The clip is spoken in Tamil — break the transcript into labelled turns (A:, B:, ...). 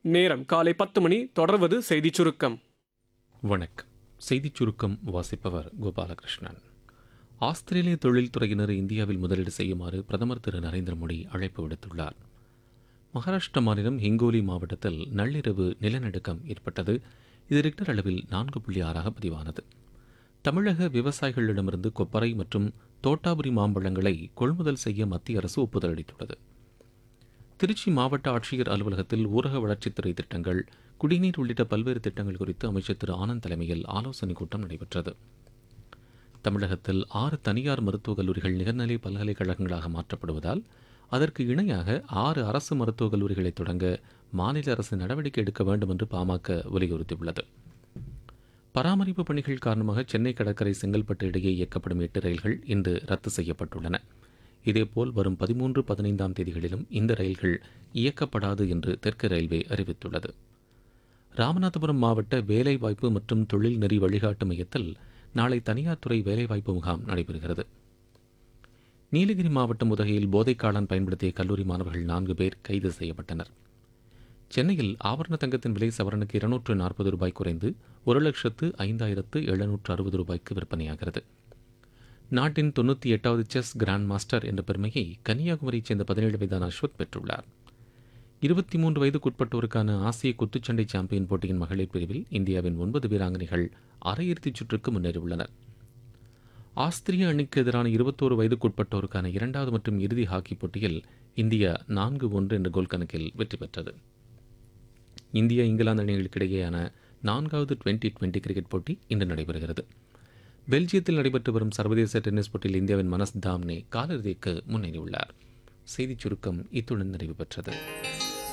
A: நேரம் காலை பத்து மணி தொடர்வது செய்திச் சுருக்கம்
B: வணக்கம் செய்திச் சுருக்கம் வாசிப்பவர் கோபாலகிருஷ்ணன் ஆஸ்திரேலிய தொழில்துறையினர் இந்தியாவில் முதலீடு செய்யுமாறு பிரதமர் திரு நரேந்திர மோடி அழைப்பு விடுத்துள்ளார் மகாராஷ்டிரா மாநிலம் ஹிங்கோலி மாவட்டத்தில் நள்ளிரவு நிலநடுக்கம் ஏற்பட்டது இது ரிக்டர் அளவில் நான்கு புள்ளி ஆறாக பதிவானது தமிழக விவசாயிகளிடமிருந்து கொப்பரை மற்றும் தோட்டாபுரி மாம்பழங்களை கொள்முதல் செய்ய மத்திய அரசு ஒப்புதல் அளித்துள்ளது திருச்சி மாவட்ட ஆட்சியர் அலுவலகத்தில் ஊரக வளர்ச்சித்துறை திட்டங்கள் குடிநீர் உள்ளிட்ட பல்வேறு திட்டங்கள் குறித்து அமைச்சர் திரு ஆனந்த் தலைமையில் ஆலோசனைக் கூட்டம் நடைபெற்றது தமிழகத்தில் ஆறு தனியார் மருத்துவக் கல்லூரிகள் நிகர்நிலை பல்கலைக்கழகங்களாக மாற்றப்படுவதால் அதற்கு இணையாக ஆறு அரசு மருத்துவக் கல்லூரிகளை தொடங்க மாநில அரசு நடவடிக்கை எடுக்க வேண்டும் என்று பாமக வலியுறுத்தியுள்ளது பராமரிப்பு பணிகள் காரணமாக சென்னை கடற்கரை செங்கல்பட்டு இடையே இயக்கப்படும் எட்டு ரயில்கள் இன்று ரத்து செய்யப்பட்டுள்ளன இதேபோல் வரும் பதிமூன்று பதினைந்தாம் தேதிகளிலும் இந்த ரயில்கள் இயக்கப்படாது என்று தெற்கு ரயில்வே அறிவித்துள்ளது ராமநாதபுரம் மாவட்ட வேலைவாய்ப்பு மற்றும் தொழில் நெறி வழிகாட்டு மையத்தில் நாளை தனியார் துறை வேலைவாய்ப்பு முகாம் நடைபெறுகிறது நீலகிரி மாவட்டம் உதகையில் போதைக்காளான் பயன்படுத்திய கல்லூரி மாணவர்கள் நான்கு பேர் கைது செய்யப்பட்டனர் சென்னையில் ஆபரண தங்கத்தின் விலை சவரனுக்கு இருநூற்று நாற்பது ரூபாய் குறைந்து ஒரு லட்சத்து ஐந்தாயிரத்து எழுநூற்று அறுபது ரூபாய்க்கு விற்பனையாகிறது நாட்டின் தொண்ணூற்றி எட்டாவது செஸ் கிராண்ட் மாஸ்டர் என்ற பெருமையை கன்னியாகுமரியைச் சேர்ந்த பதினேழு வயதான அஸ்வத் பெற்றுள்ளார் இருபத்தி மூன்று வயதுக்குட்பட்டோருக்கான ஆசிய குத்துச்சண்டை சாம்பியன் போட்டியின் மகளிர் பிரிவில் இந்தியாவின் ஒன்பது வீராங்கனைகள் அரையிறுதிச் சுற்றுக்கு முன்னேறியுள்ளனர் ஆஸ்திரிய அணிக்கு எதிரான இருபத்தோரு வயதுக்குட்பட்டோருக்கான இரண்டாவது மற்றும் இறுதி ஹாக்கி போட்டியில் இந்தியா நான்கு ஒன்று என்ற கோல் கணக்கில் வெற்றி பெற்றது இந்தியா இங்கிலாந்து அணிகளுக்கிடையேயான நான்காவது டுவெண்டி டுவெண்டி கிரிக்கெட் போட்டி இன்று நடைபெறுகிறது பெல்ஜியத்தில் நடைபெற்று வரும் சர்வதேச டென்னிஸ் போட்டியில் இந்தியாவின் மனஸ் தாம்னே காலிறுதிக்கு முன்னேறியுள்ளார் செய்திச் சுருக்கம் இத்துடன் நிறைவு பெற்றது